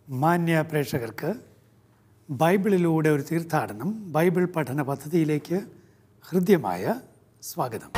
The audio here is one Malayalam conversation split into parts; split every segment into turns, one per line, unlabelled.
മാന്യ പ്രേക്ഷകർക്ക് ബൈബിളിലൂടെ ഒരു തീർത്ഥാടനം ബൈബിൾ പഠന പദ്ധതിയിലേക്ക് ഹൃദ്യമായ സ്വാഗതം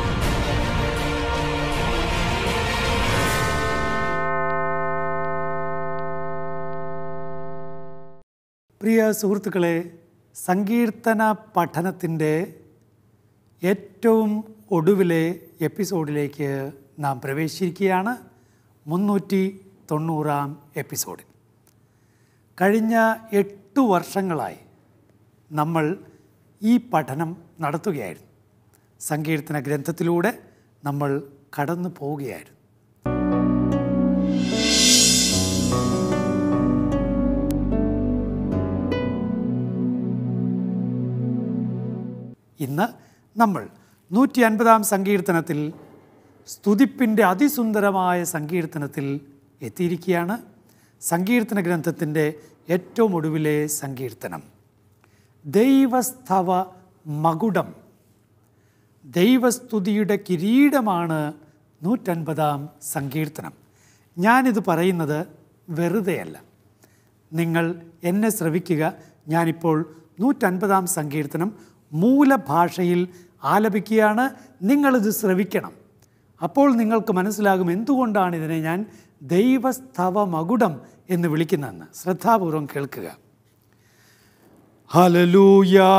പ്രിയ സുഹൃത്തുക്കളെ സങ്കീർത്തന പഠനത്തിൻ്റെ ഏറ്റവും ഒടുവിലെ എപ്പിസോഡിലേക്ക് നാം പ്രവേശിച്ചിരിക്കുകയാണ് മുന്നൂറ്റി തൊണ്ണൂറാം എപ്പിസോഡിൽ കഴിഞ്ഞ എട്ട് വർഷങ്ങളായി നമ്മൾ ഈ പഠനം നടത്തുകയായിരുന്നു സങ്കീർത്തന ഗ്രന്ഥത്തിലൂടെ നമ്മൾ കടന്നു പോവുകയായിരുന്നു ഇന്ന് നമ്മൾ നൂറ്റി അൻപതാം സങ്കീർത്തനത്തിൽ സ്തുതിപ്പിൻ്റെ അതിസുന്ദരമായ സങ്കീർത്തനത്തിൽ എത്തിയിരിക്കുകയാണ് സങ്കീർത്തന ഗ്രന്ഥത്തിൻ്റെ ഏറ്റവും ഒടുവിലെ സങ്കീർത്തനം ദൈവസ്തവ മകുടം ദൈവസ്തുതിയുടെ കിരീടമാണ് നൂറ്റൻപതാം സങ്കീർത്തനം ഞാനിത് പറയുന്നത് വെറുതെയല്ല നിങ്ങൾ എന്നെ ശ്രവിക്കുക ഞാനിപ്പോൾ നൂറ്റൻപതാം സങ്കീർത്തനം മൂലഭാഷയിൽ ആലപിക്കുകയാണ് നിങ്ങളിത് ശ്രവിക്കണം അപ്പോൾ നിങ്ങൾക്ക് മനസ്സിലാകും എന്തുകൊണ്ടാണ് ഇതിനെ ഞാൻ ദൈവസ്തവ മകുടം എന്ന് വിളിക്കുന്നതെന്ന് ശ്രദ്ധാപൂർവം കേൾക്കുക ഹലലൂയാ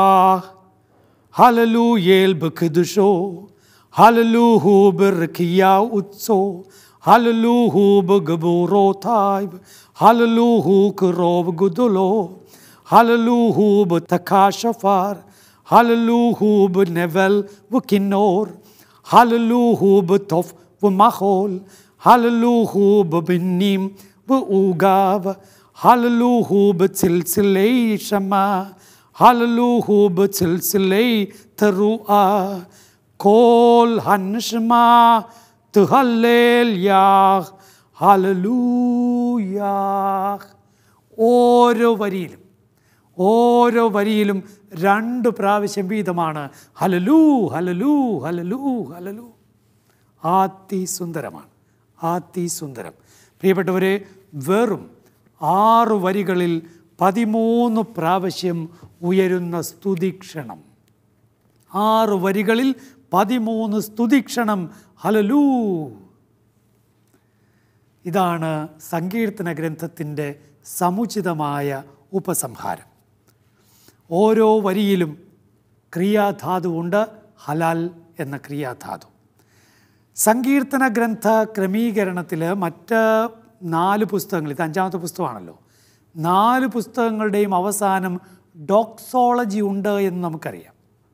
ഹലലൂയേൽ ബഖദുഷോ ഹലലൂഹു ബർക്കിയാ ഉത്സോ ഹലലൂഹു ബഗബോറോതായ് ഹലലൂഹു കറോവ് ഗുദുലോ ഹലലൂഹു ബതകാശഫാർ ഹലലൂഹു ബനെവൽ വകിന്നോർ ഹലലൂഹു ബതോഫ് വമഖോൽ ഹലലൂഹു ബബിന്നി വഊഗാവ് ഹലലൂഹു ബസിൽസിലൈ ഷമാ ഹലലൂഹു ബസിൽസിലൈ തറുആ കോൽ ഹൻഷമാ തുഹല്ലേൽ യാഹ് ഹലലൂയാഹ് ഓരോ വരിയിലും ഓരോ വരിയിലും രണ്ട് പ്രാവശ്യം വീതമാണ് ഹലലൂ ഹലലൂ ഹലലൂ ഹലലൂ ആത്തിസുന്ദരമാണ് ആത്തിസുന്ദരം പ്രിയപ്പെട്ടവരെ വെറും ആറ് വരികളിൽ പതിമൂന്ന് പ്രാവശ്യം ഉയരുന്ന സ്തുതിക്ഷണം ആറ് വരികളിൽ പതിമൂന്ന് സ്തുതിക്ഷണം ഹലലൂ ഇതാണ് സങ്കീർത്തന ഗ്രന്ഥത്തിൻ്റെ സമുചിതമായ ഉപസംഹാരം ഓരോ വരിയിലും ക്രിയാധാതു ഉണ്ട് ഹലാൽ എന്ന ക്രിയാധാതു സങ്കീർത്തന ഗ്രന്ഥ ക്രമീകരണത്തിൽ മറ്റ് നാല് പുസ്തകങ്ങൾ ഇത് അഞ്ചാമത്തെ പുസ്തകമാണല്ലോ നാല് പുസ്തകങ്ങളുടെയും അവസാനം ഡോക്സോളജി ഉണ്ട് എന്ന് നമുക്കറിയാം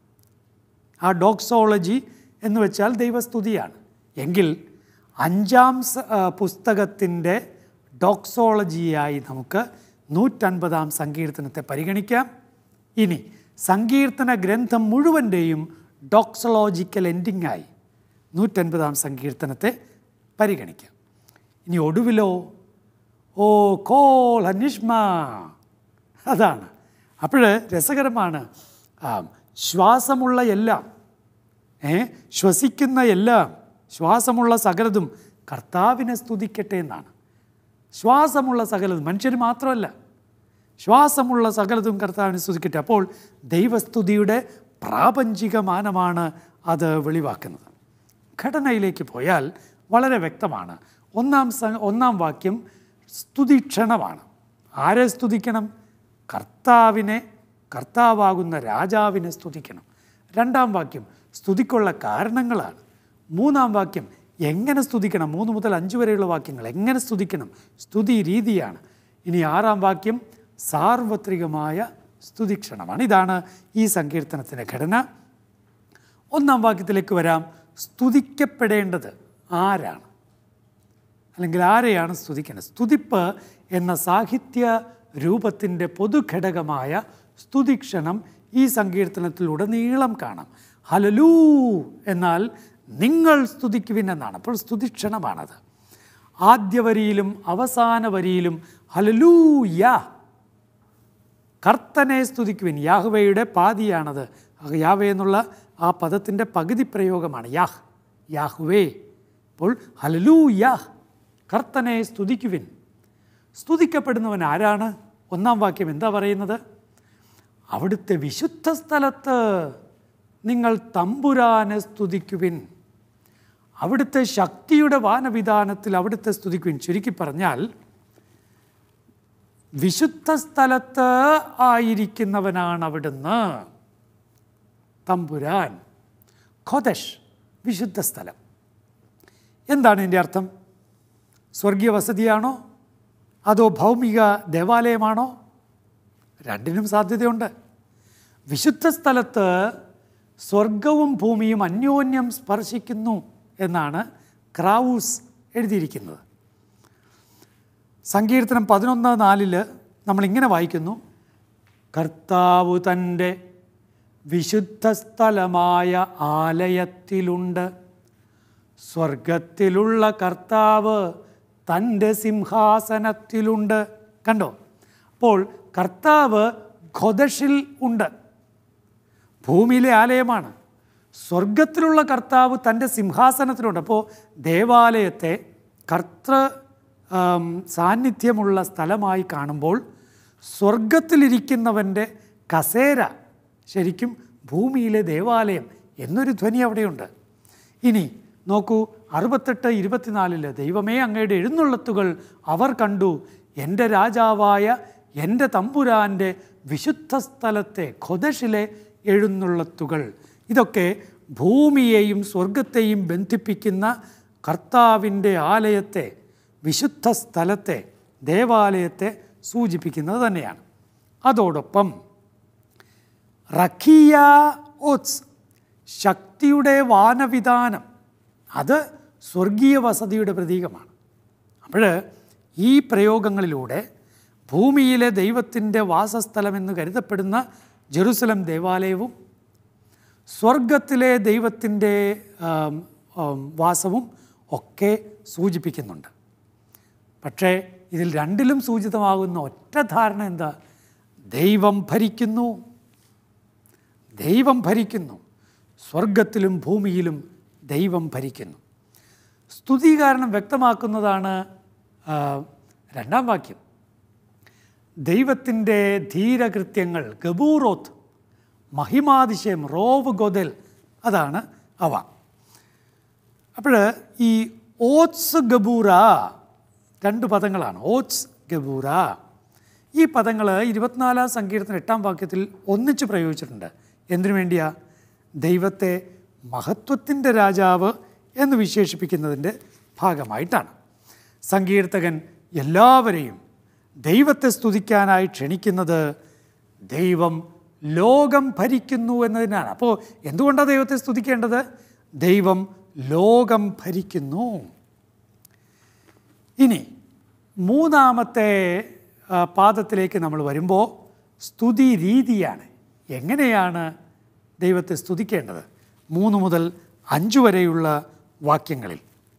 ആ ഡോക്സോളജി എന്ന് വെച്ചാൽ ദൈവസ്തുതിയാണ് എങ്കിൽ അഞ്ചാം സ- ആ, പുസ്തകത്തിൻ്റെ ഡോക്സോളജിയായി നമുക്ക് നൂറ്റൻപതാം സങ്കീർത്തനത്തെ പരിഗണിക്കാം ഇനി സങ്കീർത്തന ഗ്രന്ഥം മുഴുവൻ്റെയും ഡോക്സോളജിക്കൽ എൻഡിങ്ങായി നൂറ്റൻപതാം സങ്കീർത്തനത്തെ പരിഗണിക്കാം ഇനി ഒടുവിലോ ഓ കോൾ അനിഷ്മ അതാണ് അപ്പോൾ രസകരമാണ് ആ, ശ്വാസമുള്ള എല്ലാം ഏ ശ്വസിക്കുന്ന എല്ലാം ശ്വാസമുള്ള സകലതും കർത്താവിനെ സ്തുതിക്കട്ടെ എന്നാണ് ശ്വാസമുള്ള സകലതും മനുഷ്യർ മാത്രമല്ല ശ്വാസമുള്ള സകലതും കർത്താവിനെ സ്തുതിക്കട്ടെ അപ്പോൾ ദൈവസ്തുതിയുടെ പ്രാപഞ്ചിക മാനമാണ് അത് വെളിവാക്കുന്നത് ഘടനയിലേക്ക് പോയാൽ വളരെ വ്യക്തമാണ് ഒന്നാം സ ഒന്നാം വാക്യം സ്തുതിക്ഷണമാണ് ആരെ സ്തുതിക്കണം കർത്താവിനെ കർത്താവാകുന്ന രാജാവിനെ സ്തുതിക്കണം രണ്ടാം വാക്യം സ്തുതിക്കുള്ള കാരണങ്ങളാണ് മൂന്നാം വാക്യം എങ്ങനെ സ്തുതിക്കണം മൂന്ന് മുതൽ അഞ്ച് വരെയുള്ള വാക്യങ്ങൾ എങ്ങനെ സ്തുതിക്കണം സ്തുതി രീതിയാണ് ഇനി ആറാം വാക്യം സാർവത്രികമായ സ്തുതിക്ഷണമാണ് ഇതാണ് ഈ സങ്കീർത്തനത്തിൻ്റെ ഘടന ഒന്നാം വാക്യത്തിലേക്ക് വരാം സ്തുതിക്കപ്പെടേണ്ടത് ആരാണ് അല്ലെങ്കിൽ ആരെയാണ് സ്തുതിക്കേണ്ടത് സ്തുതിപ്പ് എന്ന സാഹിത്യ രൂപത്തിൻ്റെ പൊതുഘടകമായ സ്തുതിക്ഷണം ഈ സങ്കീർത്തനത്തിലുടനീളം കാണാം ഹലലൂ എന്നാൽ നിങ്ങൾ സ്തുതിക്കുവിൻ എന്നാണ് അപ്പോൾ സ്തുതിക്ഷണമാണത് ആദ്യ വരിയിലും അവസാന വരിയിലും ഹലലൂ യാ കർത്തനെ സ്തുതിക്കുവിൻ യാഹ്വയുടെ പാതിയാണത് യാഹ്വേ എന്നുള്ള ആ പദത്തിൻ്റെ പകുതി പ്രയോഗമാണ് യാഹ് യാഹ്വേ അപ്പോൾ ഹലലൂ യാഹ് കർത്തനെ സ്തുതിക്കുവിൻ സ്തുതിക്കപ്പെടുന്നവൻ ആരാണ് ഒന്നാം വാക്യം എന്താ പറയുന്നത് അവിടുത്തെ വിശുദ്ധ സ്ഥലത്ത് നിങ്ങൾ തമ്പുരാനെ സ്തുതിക്കുവിൻ അവിടുത്തെ ശക്തിയുടെ വാനവിധാനത്തിൽ അവിടുത്തെ സ്തുതിക്കുവിൻ ചുരുക്കി പറഞ്ഞാൽ വിശുദ്ധ സ്ഥലത്ത് ആയിരിക്കുന്നവനാണ് അവിടുന്ന് തമ്പുരാൻ ഖൊദഷ് വിശുദ്ധ സ്ഥലം എന്താണ് ഇതിൻ്റെ അർത്ഥം സ്വർഗീയ വസതിയാണോ അതോ ഭൗമിക ദേവാലയമാണോ രണ്ടിനും സാധ്യതയുണ്ട് വിശുദ്ധ സ്ഥലത്ത് സ്വർഗവും ഭൂമിയും അന്യോന്യം സ്പർശിക്കുന്നു എന്നാണ് ക്രാവൂസ് എഴുതിയിരിക്കുന്നത് സങ്കീർത്തനം പതിനൊന്ന് നാലിൽ നമ്മളിങ്ങനെ വായിക്കുന്നു കർത്താവ് തൻ്റെ വിശുദ്ധ സ്ഥലമായ ആലയത്തിലുണ്ട് സ്വർഗത്തിലുള്ള കർത്താവ് തൻ്റെ സിംഹാസനത്തിലുണ്ട് കണ്ടോ അപ്പോൾ കർത്താവ് ഖൊദഷിൽ ഉണ്ട് ഭൂമിയിലെ ആലയമാണ് സ്വർഗത്തിലുള്ള കർത്താവ് തൻ്റെ സിംഹാസനത്തിലുണ്ട് അപ്പോൾ ദേവാലയത്തെ കർത്തൃ ആം, സാന്നിധ്യമുള്ള സ്ഥലമായി കാണുമ്പോൾ സ്വർഗത്തിലിരിക്കുന്നവൻ്റെ കസേര ശരിക്കും ഭൂമിയിലെ ദേവാലയം എന്നൊരു ധ്വനി അവിടെയുണ്ട് ഇനി നോക്കൂ അറുപത്തെട്ട് ഇരുപത്തിനാലില് ദൈവമേ അങ്ങയുടെ എഴുന്നള്ളത്തുകൾ അവർ കണ്ടു എൻ്റെ രാജാവായ എൻ്റെ തമ്പുരാൻ്റെ വിശുദ്ധ സ്ഥലത്തെ ഖൊദഷിലെ എഴുന്നള്ളത്തുകൾ ഇതൊക്കെ ഭൂമിയെയും സ്വർഗത്തെയും ബന്ധിപ്പിക്കുന്ന കർത്താവിൻ്റെ ആലയത്തെ വിശുദ്ധ സ്ഥലത്തെ ദേവാലയത്തെ സൂചിപ്പിക്കുന്നത് തന്നെയാണ് അതോടൊപ്പം റഖിയ ഓത്സ് ശക്തിയുടെ വാനവിധാനം അത് സ്വർഗീയ വസതിയുടെ പ്രതീകമാണ് അപ്പോൾ ഈ പ്രയോഗങ്ങളിലൂടെ ഭൂമിയിലെ ദൈവത്തിൻ്റെ വാസസ്ഥലമെന്ന് കരുതപ്പെടുന്ന ജെറുസലം ദേവാലയവും സ്വർഗത്തിലെ ദൈവത്തിൻ്റെ ആം, ആം, വാസവും ഒക്കെ സൂചിപ്പിക്കുന്നുണ്ട് പക്ഷേ ഇതിൽ രണ്ടിലും സൂചിതമാകുന്ന ഒറ്റ ധാരണ എന്താ ദൈവം ഭരിക്കുന്നു ദൈവം ഭരിക്കുന്നു സ്വർഗത്തിലും ഭൂമിയിലും ദൈവം ഭരിക്കുന്നു സ്തുതി കാരണം വ്യക്തമാക്കുന്നതാണ് ആ, രണ്ടാം വാക്യം ദൈവത്തിൻ്റെ ധീരകൃത്യങ്ങൾ ഗബൂറോത്ത് മഹിമാതിശയം റോവ് ഗൊദൽ അതാണ് അവ അപ്പോൾ ഈ ഓത്സ് ഗബൂറ രണ്ട് പദങ്ങളാണ് ഓത്സ് ഗബൂറ ഈ പദങ്ങൾ ഇരുപത്തിനാലാം സങ്കീർത്തന എട്ടാം വാക്യത്തിൽ ഒന്നിച്ച് പ്രയോഗിച്ചിട്ടുണ്ട് എന്തിനു വേണ്ടിയാ ദൈവത്തെ മഹത്വത്തിൻ്റെ രാജാവ് എന്ന് വിശേഷിപ്പിക്കുന്നതിൻ്റെ ഭാഗമായിട്ടാണ് സങ്കീർത്തകൻ എല്ലാവരെയും ദൈവത്തെ സ്തുതിക്കാനായി ക്ഷണിക്കുന്നത് ദൈവം ലോകം ഭരിക്കുന്നു എന്നതിനാണ് അപ്പോൾ എന്തുകൊണ്ടാണ് ദൈവത്തെ സ്തുതിക്കേണ്ടത് ദൈവം ലോകം ഭരിക്കുന്നു ഇനി മൂന്നാമത്തെ ആ, പാദത്തിലേക്ക് നമ്മൾ വരുമ്പോൾ സ്തുതി രീതിയാണ് എങ്ങനെയാണ് ദൈവത്തെ സ്തുതിക്കേണ്ടത് മൂന്ന് മുതൽ അഞ്ച് വരെയുള്ള വാക്യങ്ങളിൽ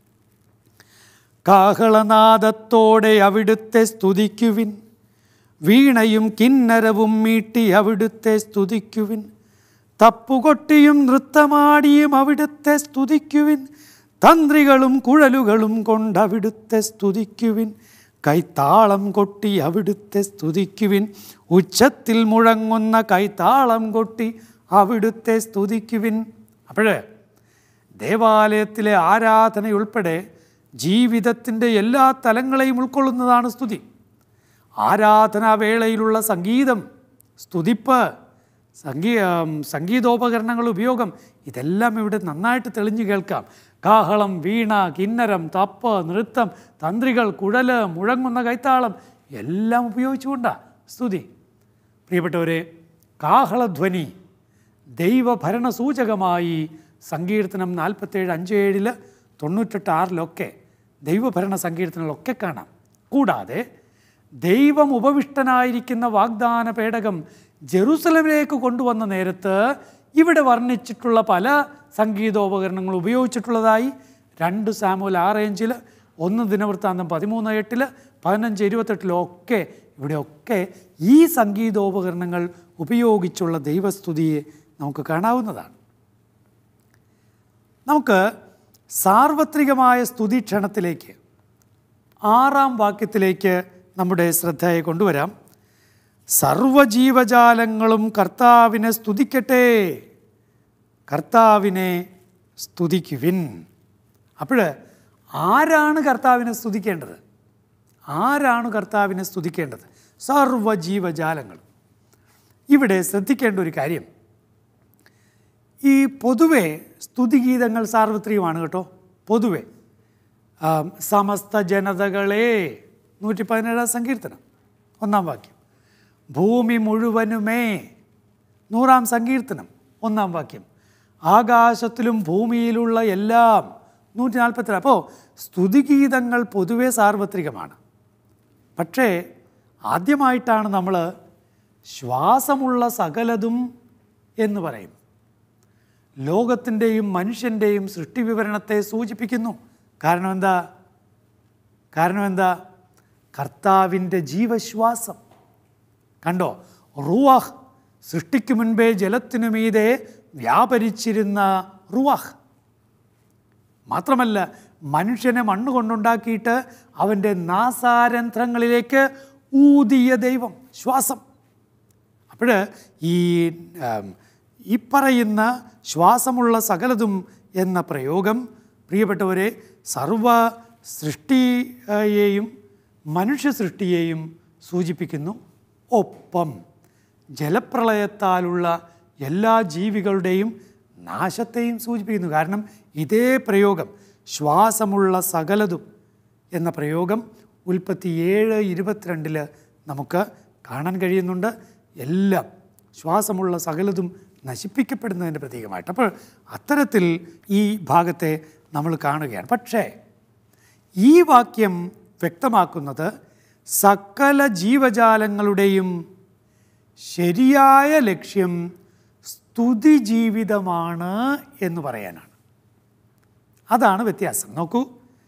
കാഹളനാദത്തോടെ അവിടുത്തെ സ്തുതിക്കുവിൻ വീണയും കിന്നരവും മീട്ടി അവിടുത്തെ സ്തുതിക്കുവിൻ തപ്പുകൊട്ടിയും നൃത്തമാടിയും അവിടുത്തെ സ്തുതിക്കുവിൻ തന്ത്രികളും കുഴലുകളും കൊണ്ടവിടുത്തെ സ്തുതിക്കുവിൻ കൈത്താളം കൊട്ടി അവിടുത്തെ സ്തുതിക്കുവിൻ ഉച്ചത്തിൽ മുഴങ്ങുന്ന കൈത്താളം കൊട്ടി അവിടുത്തെ സ്തുതിക്കുവിൻ അപ്പോഴേ ദേവാലയത്തിലെ ആരാധനയുൾപ്പെടെ ജീവിതത്തിൻ്റെ എല്ലാ തലങ്ങളെയും ഉൾക്കൊള്ളുന്നതാണ് സ്തുതി ആരാധനാവേളയിലുള്ള സംഗീതം സ്തുതിപ്പ് സംഗീ ആം, സംഗീതോപകരണങ്ങൾ ഉപയോഗം ഇതെല്ലാം ഇവിടെ നന്നായിട്ട് തെളിഞ്ഞു കേൾക്കാം കാഹളം വീണ കിന്നരം തപ്പ് നൃത്തം തന്ത്രികൾ കുഴല് മുഴങ്ങുന്ന കൈത്താളം എല്ലാം ഉപയോഗിച്ചുകൊണ്ടാണ് സ്തുതി പ്രിയപ്പെട്ടവരെ കാഹളധ്വനി ദൈവഭരണ സൂചകമായി സങ്കീർത്തനം നാൽപ്പത്തേഴ് അഞ്ച് ഏഴിൽ തൊണ്ണൂറ്റെട്ട് ആറിലൊക്കെ ദൈവഭരണ സങ്കീർത്തനങ്ങളൊക്കെ കാണാം കൂടാതെ ദൈവം ഉപവിഷ്ടനായിരിക്കുന്ന വാഗ്ദാന പേടകം ജെറൂസലമിലേക്ക് കൊണ്ടുവന്ന നേരത്ത് ഇവിടെ വർണ്ണിച്ചിട്ടുള്ള പല സംഗീതോപകരണങ്ങൾ ഉപയോഗിച്ചിട്ടുള്ളതായി രണ്ട് സാമുവൽ ആറ് ഇഞ്ചിൽ ഒന്ന് ദിനവൃത്താന്തം പതിമൂന്ന് എട്ടിൽ പതിനഞ്ച് ഇരുപത്തെട്ടിലൊക്കെ ഇവിടെയൊക്കെ ഈ സംഗീതോപകരണങ്ങൾ ഉപയോഗിച്ചുള്ള ദൈവസ്തുതിയെ നമുക്ക് കാണാവുന്നതാണ് നമുക്ക് സാർവത്രികമായ സ്തുതി ക്ഷണത്തിലേക്ക് ആറാം വാക്യത്തിലേക്ക് നമ്മുടെ ശ്രദ്ധയെ കൊണ്ടുവരാം സർവജീവജാലങ്ങളും കർത്താവിനെ സ്തുതിക്കട്ടെ കർത്താവിനെ സ്തുതിക്കുവിൻ അപ്പോൾ ആരാണ് കർത്താവിനെ സ്തുതിക്കേണ്ടത് ആരാണ് കർത്താവിനെ സ്തുതിക്കേണ്ടത് സർവജീവജാലങ്ങൾ ഇവിടെ ശ്രദ്ധിക്കേണ്ട ഒരു കാര്യം ഈ പൊതുവെ സ്തുതിഗീതങ്ങൾ സാർവത്രികമാണ് കേട്ടോ പൊതുവെ ആം, സമസ്ത ജനതകളെ നൂറ്റി പതിനേഴാം സങ്കീർത്തനം ഒന്നാം വാക്യം ഭൂമി മുഴുവനുമേ നൂറാം സങ്കീർത്തനം ഒന്നാം വാക്യം ആകാശത്തിലും ഭൂമിയിലുള്ള എല്ലാം നൂറ്റി നാൽപ്പത്തി അപ്പോൾ സ്തുതിഗീതങ്ങൾ പൊതുവെ സാർവത്രികമാണ് പക്ഷേ ആദ്യമായിട്ടാണ് നമ്മൾ ശ്വാസമുള്ള സകലതും എന്ന് പറയും ലോകത്തിൻ്റെയും മനുഷ്യൻ്റെയും സൃഷ്ടിവിവരണത്തെ സൂചിപ്പിക്കുന്നു കാരണം എന്താ കാരണം എന്താ കർത്താവിൻ്റെ ജീവശ്വാസം കണ്ടോ റുവാഹ് സൃഷ്ടിക്ക് മുൻപേ ജലത്തിനു മീതെ വ്യാപരിച്ചിരുന്ന റുവാഹ് മാത്രമല്ല മനുഷ്യനെ മണ്ണ് കൊണ്ടുണ്ടാക്കിയിട്ട് അവൻ്റെ നാസാരന്ധ്രങ്ങളിലേക്ക് ഊതിയ ദൈവം ശ്വാസം അപ്പോൾ ഈ ആം, ഈ പറയുന്ന ശ്വാസമുള്ള സകലതും എന്ന പ്രയോഗം പ്രിയപ്പെട്ടവരെ സർവ സൃഷ്ടിയെയും മനുഷ്യ സൃഷ്ടിയെയും സൂചിപ്പിക്കുന്നു ഒപ്പം ജലപ്രളയത്താലുള്ള എല്ലാ ജീവികളുടെയും നാശത്തെയും സൂചിപ്പിക്കുന്നു കാരണം ഇതേ പ്രയോഗം ശ്വാസമുള്ള സകലതും എന്ന പ്രയോഗം ഉൽപ്പത്തി ഏഴ് ഇരുപത്തിരണ്ടിൽ നമുക്ക് കാണാൻ കഴിയുന്നുണ്ട് എല്ലാം ശ്വാസമുള്ള സകലതും നശിപ്പിക്കപ്പെടുന്നതിൻ്റെ പ്രതീകമായിട്ട് അപ്പോൾ അത്തരത്തിൽ ഈ ഭാഗത്തെ നമ്മൾ കാണുകയാണ് പക്ഷേ ഈ വാക്യം വ്യക്തമാക്കുന്നത് സകല ജീവജാലങ്ങളുടെയും ശരിയായ ലക്ഷ്യം സ്തുതി ജീവിതമാണ് എന്ന് പറയാനാണ് അതാണ് വ്യത്യാസം നോക്കൂ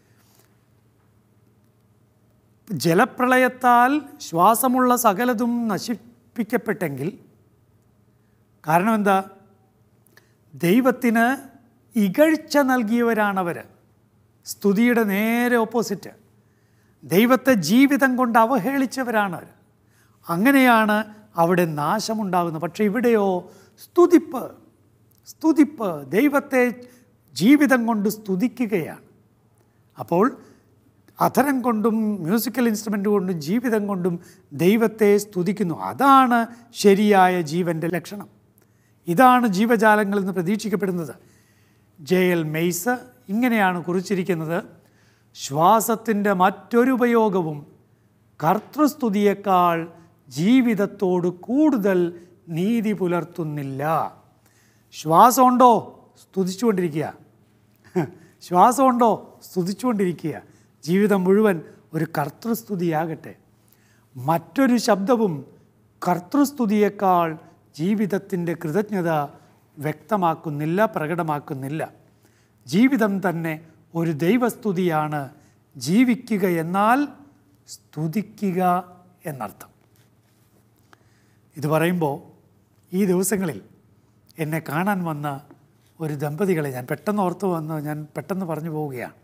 ജലപ്രളയത്താൽ ശ്വാസമുള്ള സകലതും നശിപ്പിക്കപ്പെട്ടെങ്കിൽ കാരണം എന്താ ദൈവത്തിന് ഇകഴ്ച നൽകിയവരാണവർ സ്തുതിയുടെ നേരെ ഓപ്പോസിറ്റ് ദൈവത്തെ ജീവിതം കൊണ്ട് അവഹേളിച്ചവരാണ് അവർ അങ്ങനെയാണ് അവിടെ നാശമുണ്ടാകുന്നത് പക്ഷേ ഇവിടെയോ സ്തുതിപ്പ് സ്തുതിപ്പ് ദൈവത്തെ ജീവിതം കൊണ്ട് സ്തുതിക്കുകയാണ് അപ്പോൾ അധരം കൊണ്ടും മ്യൂസിക്കൽ ഇൻസ്ട്രുമെൻ്റ് കൊണ്ടും ജീവിതം കൊണ്ടും ദൈവത്തെ സ്തുതിക്കുന്നു അതാണ് ശരിയായ ജീവൻ്റെ ലക്ഷണം ഇതാണ് ജീവജാലങ്ങളിൽ നിന്ന് പ്രതീക്ഷിക്കപ്പെടുന്നത് ജെ എൽ മെയ്സ് ഇങ്ങനെയാണ് കുറിച്ചിരിക്കുന്നത് ശ്വാസത്തിൻ്റെ മറ്റൊരു ഉപയോഗവും കർത്തൃസ്തുതിയേക്കാൾ ജീവിതത്തോട് കൂടുതൽ നീതി പുലർത്തുന്നില്ല ശ്വാസമുണ്ടോ സ്തുതിച്ചുകൊണ്ടിരിക്കുക ശ്വാസമുണ്ടോ സ്തുതിച്ചുകൊണ്ടിരിക്കുക ജീവിതം മുഴുവൻ ഒരു കർത്തൃസ്തുതിയാകട്ടെ മറ്റൊരു ശബ്ദവും കർത്തൃസ്തുതിയേക്കാൾ ജീവിതത്തിൻ്റെ കൃതജ്ഞത വ്യക്തമാക്കുന്നില്ല പ്രകടമാക്കുന്നില്ല ജീവിതം തന്നെ ഒരു ദൈവസ്തുതിയാണ് ജീവിക്കുക എന്നാൽ സ്തുതിക്കുക എന്നർത്ഥം ഇത് പറയുമ്പോൾ ഈ ദിവസങ്ങളിൽ എന്നെ കാണാൻ വന്ന ഒരു ദമ്പതികളെ ഞാൻ പെട്ടെന്ന് ഓർത്ത് വന്ന് ഞാൻ പെട്ടെന്ന് പറഞ്ഞു പോവുകയാണ്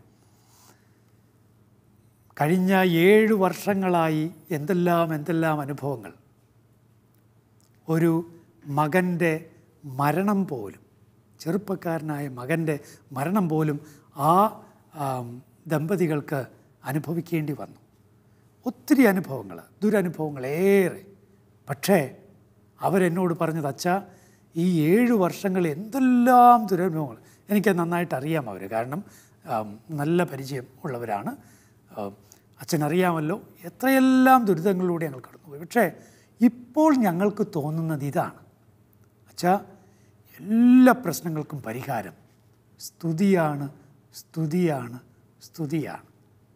കഴിഞ്ഞ ഏഴ് വർഷങ്ങളായി എന്തെല്ലാം എന്തെല്ലാം അനുഭവങ്ങൾ ഒരു മകൻ്റെ മരണം പോലും ചെറുപ്പക്കാരനായ മകൻ്റെ മരണം പോലും ആ ആം, ദമ്പതികൾക്ക് അനുഭവിക്കേണ്ടി വന്നു ഒത്തിരി അനുഭവങ്ങൾ ദുരനുഭവങ്ങൾ ഏറെ പക്ഷേ അവരെന്നോട് പറഞ്ഞത് അച്ഛാ ഈ ഏഴ് വർഷങ്ങൾ എന്തെല്ലാം ദുരനുഭവങ്ങൾ എനിക്ക് നന്നായിട്ട് അറിയാം അവർ കാരണം ആം, നല്ല പരിചയം ഉള്ളവരാണ് ആം, അച്ഛനറിയാമല്ലോ എത്രയെല്ലാം ദുരിതങ്ങളിലൂടെ ഞങ്ങൾ കടന്നുപോയി പക്ഷേ ഇപ്പോൾ ഞങ്ങൾക്ക് തോന്നുന്നത് ഇതാണ് അച്ഛാ എല്ലാ പ്രശ്നങ്ങൾക്കും പരിഹാരം സ്തുതിയാണ് സ്തുതിയാണ് സ്തുതിയാണ്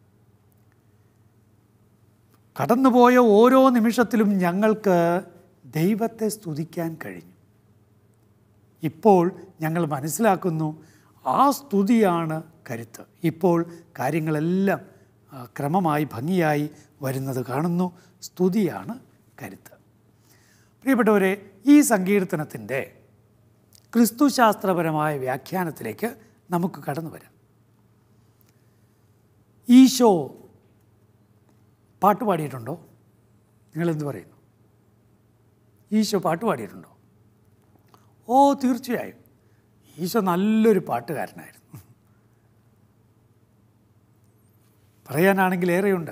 കടന്നുപോയ ഓരോ നിമിഷത്തിലും ഞങ്ങൾക്ക് ദൈവത്തെ സ്തുതിക്കാൻ കഴിഞ്ഞു ഇപ്പോൾ ഞങ്ങൾ മനസ്സിലാക്കുന്നു ആ സ്തുതിയാണ് കരുത്ത് ഇപ്പോൾ കാര്യങ്ങളെല്ലാം ആ, ക്രമമായി ഭംഗിയായി വരുന്നത് കാണുന്നു സ്തുതിയാണ് കരുത്ത് പ്രിയപ്പെട്ടവരെ ഈ സങ്കീർത്തനത്തിൻ്റെ ക്രിസ്തുശാസ്ത്രപരമായ വ്യാഖ്യാനത്തിലേക്ക് നമുക്ക് കടന്നു വരാം ഈശോ പാട്ട് പാടിയിട്ടുണ്ടോ നിങ്ങളെന്ത് പറയുന്നു ഈശോ പാട്ട് പാടിയിട്ടുണ്ടോ ഓ തീർച്ചയായും ഈശോ നല്ലൊരു പാട്ടുകാരനായിരുന്നു പറയാനാണെങ്കിൽ ഏറെയുണ്ട്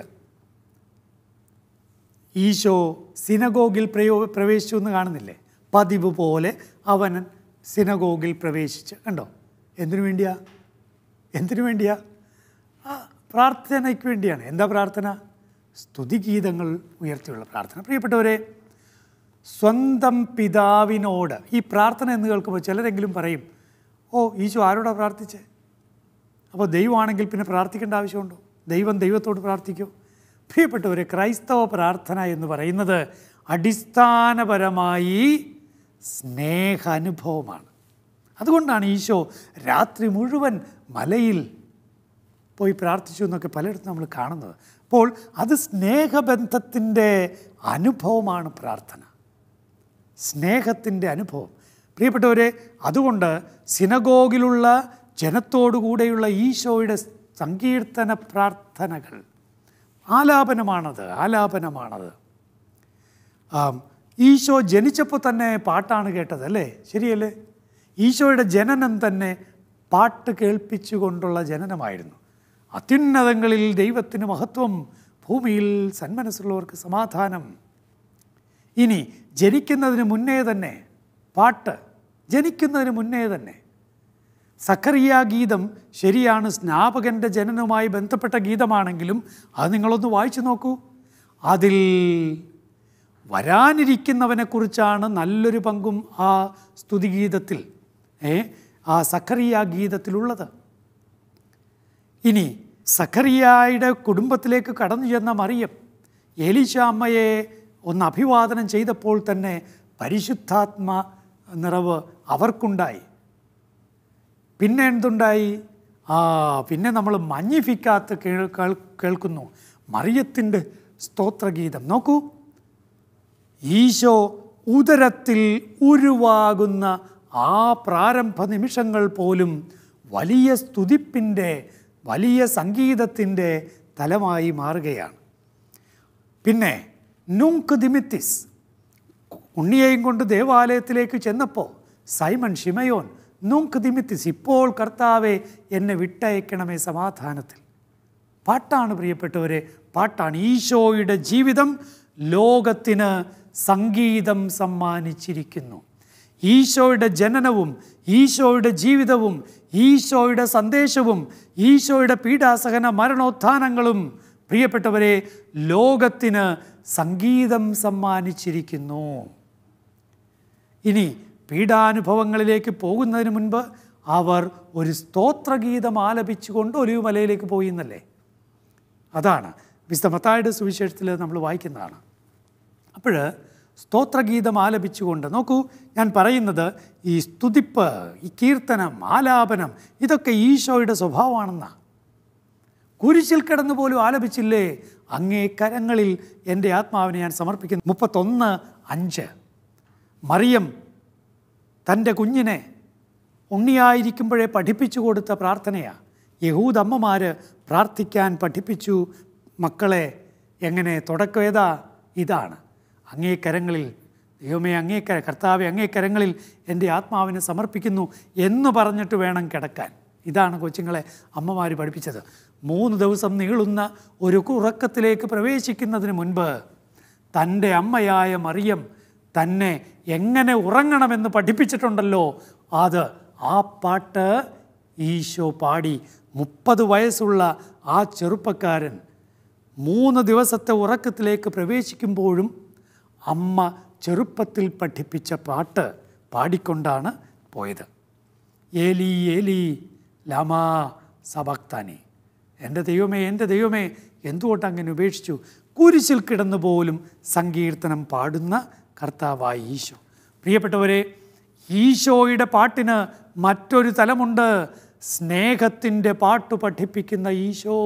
ഈശോ സിനഗോഗിൽ പ്രയോ പ്രവേശിച്ചു എന്ന് കാണുന്നില്ലേ പതിവ് പോലെ അവൻ സിനഗോഗിൽ പ്രവേശിച്ച് കണ്ടോ എന്തിനു വേണ്ടിയാ എന്തിനു വേണ്ടിയാ ആ പ്രാർത്ഥനയ്ക്ക് വേണ്ടിയാണ് എന്താ പ്രാർത്ഥന സ്തുതിഗീതങ്ങൾ ഉയർത്തിയുള്ള പ്രാർത്ഥന പ്രിയപ്പെട്ടവരെ സ്വന്തം പിതാവിനോട് ഈ പ്രാർത്ഥന എന്ന് കേൾക്കുമ്പോൾ ചിലരെങ്കിലും പറയും ഓ ഈശോ ആരോടാ പ്രാർത്ഥിച്ചേ അപ്പോൾ ദൈവമാണെങ്കിൽ പിന്നെ പ്രാർത്ഥിക്കേണ്ട ആവശ്യമുണ്ടോ ദൈവം ദൈവത്തോട് പ്രാർത്ഥിക്കൂ പ്രിയപ്പെട്ടവരെ ക്രൈസ്തവ പ്രാർത്ഥന എന്ന് പറയുന്നത് അടിസ്ഥാനപരമായി സ്നേഹാനുഭവമാണ് അതുകൊണ്ടാണ് ഈശോ രാത്രി മുഴുവൻ മലയിൽ പോയി പ്രാർത്ഥിച്ചു എന്നൊക്കെ പലയിടത്തും നമ്മൾ കാണുന്നത് അപ്പോൾ അത് സ്നേഹബന്ധത്തിൻ്റെ അനുഭവമാണ് പ്രാർത്ഥന സ്നേഹത്തിൻ്റെ അനുഭവം പ്രിയപ്പെട്ടവരെ അതുകൊണ്ട് സിനഗോഗിലുള്ള ജനത്തോടുകൂടെയുള്ള ഈശോയുടെ സങ്കീർത്തന പ്രാർത്ഥനകൾ ആലാപനമാണത് ആലാപനമാണത് ആം, ഈശോ ജനിച്ചപ്പോൾ തന്നെ പാട്ടാണ് കേട്ടത് അല്ലേ ശരിയല്ലേ ഈശോയുടെ ജനനം തന്നെ പാട്ട് കേൾപ്പിച്ചുകൊണ്ടുള്ള ജനനമായിരുന്നു അത്യുന്നതങ്ങളിൽ ദൈവത്തിന് മഹത്വം ഭൂമിയിൽ സന്മനസ്സുള്ളവർക്ക് സമാധാനം ഇനി ജനിക്കുന്നതിന് മുന്നേ തന്നെ പാട്ട് ജനിക്കുന്നതിന് മുന്നേ തന്നെ സക്കറിയ ഗീതം ശരിയാണ് സ്നാപകൻ്റെ ജനനവുമായി ബന്ധപ്പെട്ട ഗീതമാണെങ്കിലും അത് നിങ്ങളൊന്ന് വായിച്ചു നോക്കൂ അതിൽ വരാനിരിക്കുന്നവനെക്കുറിച്ചാണ് നല്ലൊരു പങ്കും ആ സ്തുതിഗീതത്തിൽ ഏ ആ സക്കറിയ ഗീതത്തിലുള്ളത് ഇനി സഖറിയായുടെ കുടുംബത്തിലേക്ക് കടന്നു ചെന്ന മറിയം ഏലീശ അമ്മയെ ഒന്ന് അഭിവാദനം ചെയ്തപ്പോൾ തന്നെ പരിശുദ്ധാത്മ നിറവ് അവർക്കുണ്ടായി പിന്നെ എന്തുണ്ടായി ആ പിന്നെ നമ്മൾ മഞ്ഞിഫിക്കാത്ത കേൾ- കേൾ- കേൾക്കുന്നു മറിയത്തിൻ്റെ സ്തോത്രഗീതം നോക്കൂ ഈശോ ഉദരത്തിൽ ഉരുവാകുന്ന ആ പ്രാരംഭ നിമിഷങ്ങൾ പോലും വലിയ സ്തുതിപ്പിൻ്റെ വലിയ സംഗീതത്തിൻ്റെ തലമായി മാറുകയാണ് പിന്നെ നുങ്ക് ദിമിത്തിസ് ഉണ്ണിയെയും കൊണ്ട് ദേവാലയത്തിലേക്ക് ചെന്നപ്പോൾ സൈമൺ ഷിമയോൻ നുങ്ക് ദിമിത്തിസ് ഇപ്പോൾ കർത്താവെ എന്നെ വിട്ടയക്കണമേ സമാധാനത്തിൽ പാട്ടാണ് പ്രിയപ്പെട്ടവരെ പാട്ടാണ് ഈശോയുടെ ജീവിതം ലോകത്തിന് സംഗീതം സമ്മാനിച്ചിരിക്കുന്നു ഈശോയുടെ ജനനവും ഈശോയുടെ ജീവിതവും ഈശോയുടെ സന്ദേശവും ഈശോയുടെ പീഡാസഹന മരണോത്ഥാനങ്ങളും പ്രിയപ്പെട്ടവരെ ലോകത്തിന് സംഗീതം സമ്മാനിച്ചിരിക്കുന്നു ഇനി പീഡാനുഭവങ്ങളിലേക്ക് പോകുന്നതിന് മുൻപ് അവർ ഒരു സ്തോത്രഗീതം ആലപിച്ചുകൊണ്ട് ഒലിവ് മലയിലേക്ക് പോയി എന്നല്ലേ അതാണ് വിശുദ്ധ മത്തായുടെ സുവിശേഷത്തിൽ നമ്മൾ വായിക്കുന്നതാണ് അപ്പോൾ സ്തോത്രഗീതം ആലപിച്ചുകൊണ്ട് നോക്കൂ ഞാൻ പറയുന്നത് ഈ സ്തുതിപ്പ് ഈ കീർത്തനം ആലാപനം ഇതൊക്കെ ഈശോയുടെ സ്വഭാവമാണെന്നാണ് കുരിശിൽ കിടന്നു പോലും ആലപിച്ചില്ലേ അങ്ങേ കരങ്ങളിൽ എൻ്റെ ആത്മാവിനെ ഞാൻ സമർപ്പിക്കുന്നു മുപ്പത്തൊന്ന് അഞ്ച് മറിയം തൻ്റെ കുഞ്ഞിനെ ഉണ്ണിയായിരിക്കുമ്പോഴേ പഠിപ്പിച്ചു കൊടുത്ത പ്രാർത്ഥനയാണ് യഹൂദമ്മമാർ പ്രാർത്ഥിക്കാൻ പഠിപ്പിച്ചു മക്കളെ എങ്ങനെ തുടക്കം ഏതാ ഇതാണ് അങ്ങേ കരങ്ങളിൽ ദൈവമേ അങ്ങേ കര കർത്താവെ അങ്ങേ കരങ്ങളിൽ എൻ്റെ ആത്മാവിനെ സമർപ്പിക്കുന്നു എന്ന് പറഞ്ഞിട്ട് വേണം കിടക്കാൻ ഇതാണ് കൊച്ചുങ്ങളെ അമ്മമാർ പഠിപ്പിച്ചത് മൂന്ന് ദിവസം നീളുന്ന ഒരു ഉറക്കത്തിലേക്ക് പ്രവേശിക്കുന്നതിന് മുൻപ് തൻ്റെ അമ്മയായ മറിയം തന്നെ എങ്ങനെ ഉറങ്ങണമെന്ന് പഠിപ്പിച്ചിട്ടുണ്ടല്ലോ അത് ആ പാട്ട് ഈശോ പാടി മുപ്പത് വയസ്സുള്ള ആ ചെറുപ്പക്കാരൻ മൂന്ന് ദിവസത്തെ ഉറക്കത്തിലേക്ക് പ്രവേശിക്കുമ്പോഴും അമ്മ ചെറുപ്പത്തിൽ പഠിപ്പിച്ച പാട്ട് പാടിക്കൊണ്ടാണ് പോയത് ഏലി ഏലി ലമാ സബക്താനി എൻ്റെ ദൈവമേ എൻ്റെ ദൈവമേ എന്തുകൊണ്ട് അങ്ങനെ ഉപേക്ഷിച്ചു കുരിശിൽ കിടന്നു പോലും സങ്കീർത്തനം പാടുന്ന കർത്താവായ ഈശോ പ്രിയപ്പെട്ടവരെ ഈശോയുടെ പാട്ടിന് മറ്റൊരു തലമുണ്ട് സ്നേഹത്തിൻ്റെ പാട്ട് പഠിപ്പിക്കുന്ന ഈശോ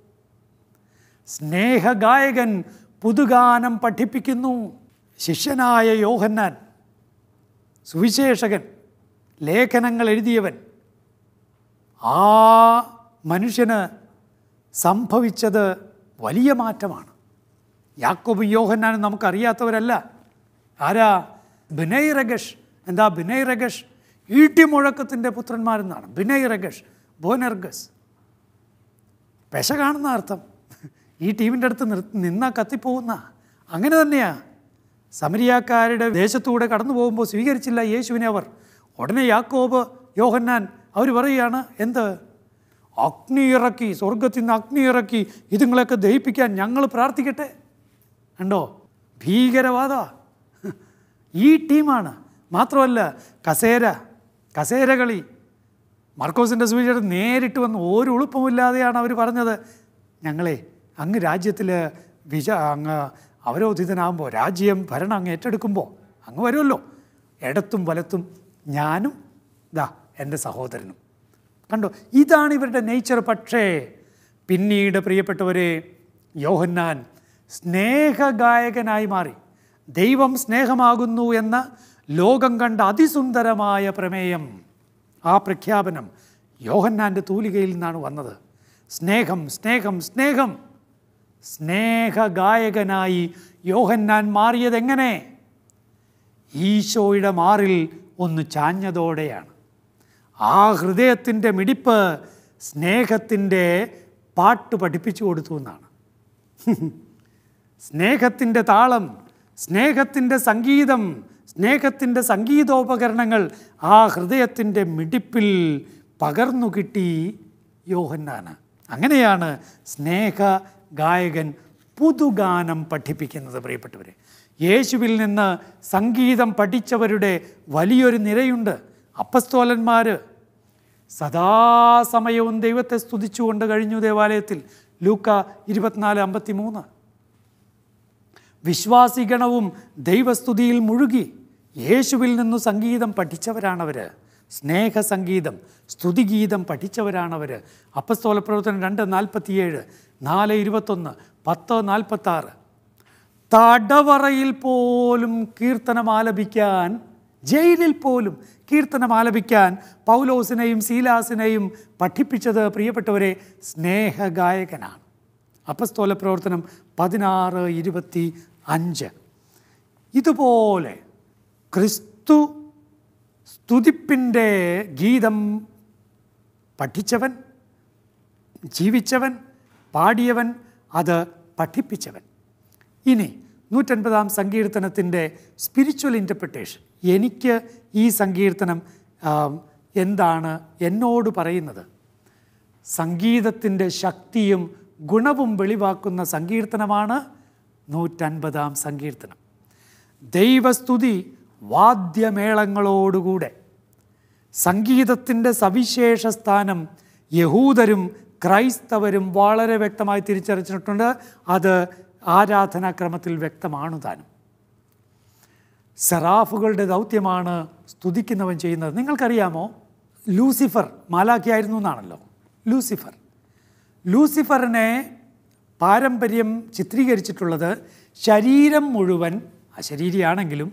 സ്നേഹഗായകൻ പുതുഗാനം പഠിപ്പിക്കുന്നു ശിഷ്യനായ യോഹന്നാൻ സുവിശേഷകൻ ലേഖനങ്ങൾ എഴുതിയവൻ ആ മനുഷ്യന് സംഭവിച്ചത് വലിയ മാറ്റമാണ് യാക്കോബും യോഹന്നാനും നമുക്കറിയാത്തവരല്ല ആരാ ബിനൈ റഗഷ് എന്താ ബിനൈ റഗഷ് ഈട്ടിമുഴക്കത്തിൻ്റെ പുത്രന്മാരെന്നാണ് ബിനൈ റഗഷ് ബോനർഗസ് പെശ കാണുന്ന അർത്ഥം ഈ ടീമിൻ്റെ അടുത്ത് നിർ നിന്നാ കത്തിപ്പോകുന്ന അങ്ങനെ തന്നെയാ സമരിയാക്കാരുടെ ദേശത്തൂടെ കടന്നു പോകുമ്പോൾ സ്വീകരിച്ചില്ല യേശുവിനെ അവർ ഉടനെ യാക്കോബ് യോഹന്നാൻ അവർ പറയുകയാണ് എന്ത് അഗ്നി ഇറക്കി സ്വർഗത്തിൽ നിന്ന് അഗ്നി ഇറക്കി ഇതുങ്ങളെയൊക്കെ ദഹിപ്പിക്കാൻ ഞങ്ങൾ പ്രാർത്ഥിക്കട്ടെ കണ്ടോ ഭീകരവാദ ഈ ടീമാണ് മാത്രമല്ല കസേര കസേര കളി മാർക്കോസിൻ്റെ സുവിശേഷം നേരിട്ട് വന്ന് ഒരു ഉളുപ്പമില്ലാതെയാണ് അവർ പറഞ്ഞത് ഞങ്ങളെ അങ്ങ് രാജ്യത്തിൽ വിജ അങ്ങ് അവരോധിതനാകുമ്പോൾ രാജ്യം ഭരണം അങ്ങ് ഏറ്റെടുക്കുമ്പോൾ അങ്ങ് വരുമല്ലോ ഇടത്തും വലത്തും ഞാനും ദാ എൻ്റെ സഹോദരനും കണ്ടോ ഇതാണ് ഇവരുടെ നേച്ചർ പക്ഷേ പിന്നീട് പ്രിയപ്പെട്ടവരെ യോഹന്നാൻ സ്നേഹഗായകനായി മാറി ദൈവം സ്നേഹമാകുന്നു എന്ന ലോകം കണ്ട അതിസുന്ദരമായ പ്രമേയം ആ പ്രഖ്യാപനം യോഹന്നാൻ്റെ തൂലികയിൽ നിന്നാണ് വന്നത് സ്നേഹം സ്നേഹം സ്നേഹം സ്നേഹഗായകനായി യോഹന്നാൻ മാറിയതെങ്ങനെ ഈശോയുടെ മാറിൽ ഒന്ന് ചാഞ്ഞതോടെയാണ് ആ ഹൃദയത്തിൻ്റെ മിടിപ്പ് സ്നേഹത്തിൻ്റെ പാട്ട് പഠിപ്പിച്ചു കൊടുത്തു എന്നാണ് സ്നേഹത്തിൻ്റെ താളം സ്നേഹത്തിൻ്റെ സംഗീതം സ്നേഹത്തിൻ്റെ സംഗീതോപകരണങ്ങൾ ആ ഹൃദയത്തിൻ്റെ മിടിപ്പിൽ പകർന്നു കിട്ടി യോഹന്നാന് അങ്ങനെയാണ് സ്നേഹ ഗായകൻ പുതുഗാനം പഠിപ്പിക്കുന്നത് പ്രിയപ്പെട്ടവരെ യേശുവിൽ നിന്ന് സംഗീതം പഠിച്ചവരുടെ വലിയൊരു നിരയുണ്ട് അപ്പസ്തോലന്മാർ സദാസമയവും ദൈവത്തെ സ്തുതിച്ചുകൊണ്ട് കഴിഞ്ഞു ദേവാലയത്തിൽ ലൂക്ക ഇരുപത്തിനാല് അമ്പത്തി മൂന്ന് വിശ്വാസിഗണവും ദൈവസ്തുതിയിൽ മുഴുകി യേശുവിൽ നിന്നു സംഗീതം പഠിച്ചവരാണവർ സ്നേഹസംഗീതം സ്തുതിഗീതം പഠിച്ചവരാണവർ അപ്പസ്തോല പ്രവർത്തനം രണ്ട് നാൽപ്പത്തിയേഴ് നാല് ഇരുപത്തൊന്ന് പത്ത് നാൽപ്പത്താറ് തടവറയിൽ പോലും കീർത്തനം ആലപിക്കാൻ ജയിലിൽ പോലും കീർത്തനം ആലപിക്കാൻ പൗലോസിനെയും സീലാസിനെയും പഠിപ്പിച്ചത് പ്രിയപ്പെട്ടവരെ സ്നേഹഗായകനാണ് അപ്പസ്തോല പ്രവർത്തനം പതിനാറ് ഇരുപത്തി അഞ്ച് ഇതുപോലെ ക്രിസ്തു സ്തുതിപ്പിൻ്റെ ഗീതം പഠിച്ചവൻ ജീവിച്ചവൻ പാടിയവൻ അത് പഠിപ്പിച്ചവൻ ഇനി നൂറ്റൻപതാം സങ്കീർത്തനത്തിൻ്റെ സ്പിരിച്വൽ ഇൻ്റർപ്രിട്ടേഷൻ എനിക്ക് ഈ സങ്കീർത്തനം ആം, എന്താണ് എന്നോട് പറയുന്നത് സംഗീതത്തിൻ്റെ ശക്തിയും ഗുണവും വെളിവാക്കുന്ന സങ്കീർത്തനമാണ് നൂറ്റൻപതാം സങ്കീർത്തനം ദൈവസ്തുതി വാദ്യമേളങ്ങളോടുകൂടെ സംഗീതത്തിൻ്റെ സവിശേഷ സ്ഥാനം യഹൂദരും ക്രൈസ്തവരും വളരെ വ്യക്തമായി തിരിച്ചറിഞ്ഞിട്ടുണ്ട് അത് ആരാധനാക്രമത്തിൽ വ്യക്തമാണ് താനും സെറാഫുകളുടെ ദൗത്യമാണ് സ്തുതിക്കുന്നവൻ ചെയ്യുന്നത് നിങ്ങൾക്കറിയാമോ ലൂസിഫർ മാലാഖിയായിരുന്നു എന്നാണല്ലോ ലൂസിഫർ ലൂസിഫറിനെ പാരമ്പര്യം ചിത്രീകരിച്ചിട്ടുള്ളത് ശരീരം മുഴുവൻ അശരീരിയാണെങ്കിലും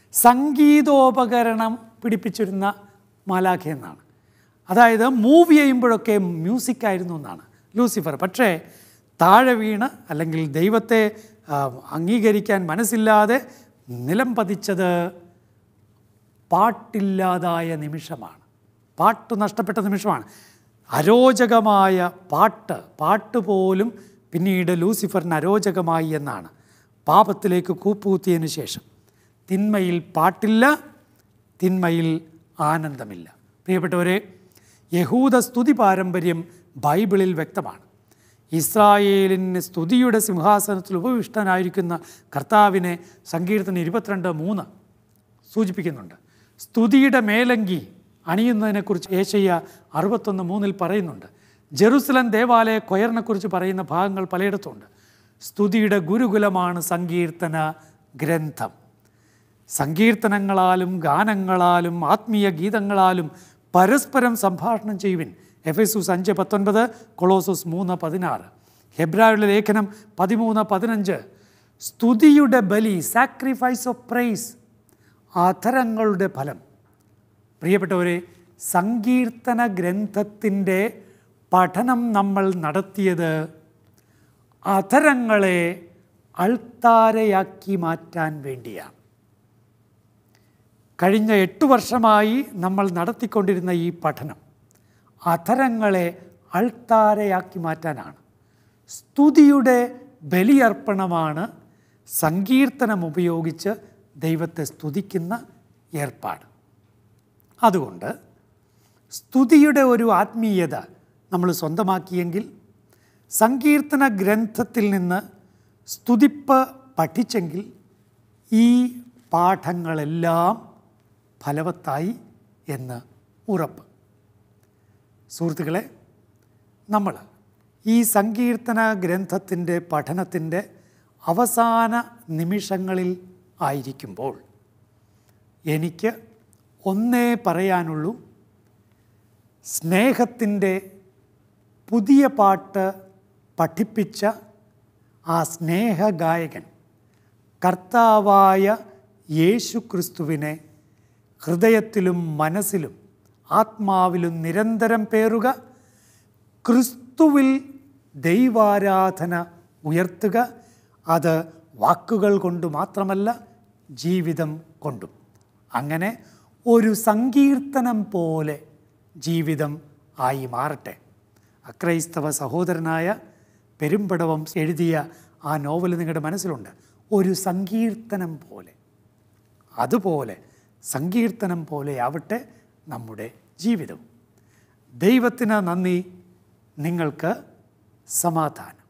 സംഗീതോപകരണം പിടിപ്പിച്ചിരുന്ന മാലാഖ എന്നാണ് അതായത് മൂവ് ചെയ്യുമ്പോഴൊക്കെ മ്യൂസിക്കായിരുന്നു എന്നാണ് ലൂസിഫർ പക്ഷേ താഴെ വീണ് അല്ലെങ്കിൽ ദൈവത്തെ ആ, അംഗീകരിക്കാൻ മനസ്സില്ലാതെ നിലം പതിച്ചത് പാട്ടില്ലാതായ നിമിഷമാണ് പാട്ട് നഷ്ടപ്പെട്ട നിമിഷമാണ് അരോചകമായ പാട്ട് പാട്ട് പോലും പിന്നീട് ലൂസിഫറിന് അരോചകമായി എന്നാണ് പാപത്തിലേക്ക് കൂപ്പുകുത്തിയതിനു ശേഷം തിന്മയിൽ പാട്ടില്ല തിന്മയിൽ ആനന്ദമില്ല പ്രിയപ്പെട്ടവരെ യഹൂദ സ്തുതി പാരമ്പര്യം ബൈബിളിൽ വ്യക്തമാണ് ഇസ്രായേലിന് സ്തുതിയുടെ സിംഹാസനത്തിൽ ഉപവിഷ്ടനായിരിക്കുന്ന കർത്താവിനെ സങ്കീർത്തനം ഇരുപത്തിരണ്ട് മൂന്ന് സൂചിപ്പിക്കുന്നുണ്ട് സ്തുതിയുടെ മേലങ്കി അണിയുന്നതിനെക്കുറിച്ച് ഏഷ്യ അറുപത്തൊന്ന് മൂന്നിൽ പറയുന്നുണ്ട് ജെറുസലം ദേവാലയ കൊയറിനെക്കുറിച്ച് പറയുന്ന ഭാഗങ്ങൾ പലയിടത്തുണ്ട് സ്തുതിയുടെ ഗുരുകുലമാണ് സങ്കീർത്തന ഗ്രന്ഥം സങ്കീർത്തനങ്ങളാലും ഗാനങ്ങളാലും ആത്മീയ ഗീതങ്ങളാലും പരസ്പരം സംഭാഷണം ചെയ്യുവിൻ എഫെസൂസ് അഞ്ച് പത്തൊൻപത് കൊളോസസ് മൂന്ന് പതിനാറ് ഹെബ്രായുടെ ലേഖനം പതിമൂന്ന് പതിനഞ്ച് സ്തുതിയുടെ ബലി സാക്രിഫൈസ് ഓഫ് പ്രൈസ് അധരങ്ങളുടെ ഫലം പ്രിയപ്പെട്ടവരെ സങ്കീർത്തന ഗ്രന്ഥത്തിൻ്റെ പഠനം നമ്മൾ നടത്തിയത് അധരങ്ങളെ അൾത്താരയാക്കി മാറ്റാൻ വേണ്ടിയാണ് കഴിഞ്ഞ എട്ട് വർഷമായി നമ്മൾ നടത്തിക്കൊണ്ടിരുന്ന ഈ പഠനം അധരങ്ങളെ അൾത്താരയാക്കി മാറ്റാനാണ് സ്തുതിയുടെ ബലിയർപ്പണമാണ് സങ്കീർത്തനം ഉപയോഗിച്ച് ദൈവത്തെ സ്തുതിക്കുന്ന ഏർപ്പാട് അതുകൊണ്ട് സ്തുതിയുടെ ഒരു ആത്മീയത നമ്മൾ സ്വന്തമാക്കിയെങ്കിൽ സങ്കീർത്തന ഗ്രന്ഥത്തിൽ നിന്ന് സ്തുതിപ്പ് പഠിച്ചെങ്കിൽ ഈ പാഠങ്ങളെല്ലാം ഫലവത്തായി എന്ന് ഉറപ്പ് സുഹൃത്തുക്കളെ നമ്മൾ ഈ സങ്കീർത്തന ഗ്രന്ഥത്തിൻ്റെ പഠനത്തിൻ്റെ അവസാന നിമിഷങ്ങളിൽ ആയിരിക്കുമ്പോൾ എനിക്ക് ഒന്നേ പറയാനുള്ളൂ സ്നേഹത്തിൻ്റെ പുതിയ പാട്ട് പഠിപ്പിച്ച ആ സ്നേഹഗായകൻ കർത്താവായ യേശു ക്രിസ്തുവിനെ ഹൃദയത്തിലും മനസ്സിലും ആത്മാവിലും നിരന്തരം പേറുക ക്രിസ്തുവിൽ ദൈവാരാധന ഉയർത്തുക അത് വാക്കുകൾ കൊണ്ട് മാത്രമല്ല ജീവിതം കൊണ്ടും അങ്ങനെ ഒരു സങ്കീർത്തനം പോലെ ജീവിതം ആയി മാറട്ടെ അക്രൈസ്തവ സഹോദരനായ പെരുമ്പടവം എഴുതിയ ആ നോവൽ നിങ്ങളുടെ മനസ്സിലുണ്ട് ഒരു സങ്കീർത്തനം പോലെ അതുപോലെ സങ്കീർത്തനം പോലെയാവട്ടെ നമ്മുടെ ജീവിതം ദൈവത്തിന് നന്ദി നിങ്ങൾക്ക് സമാധാനം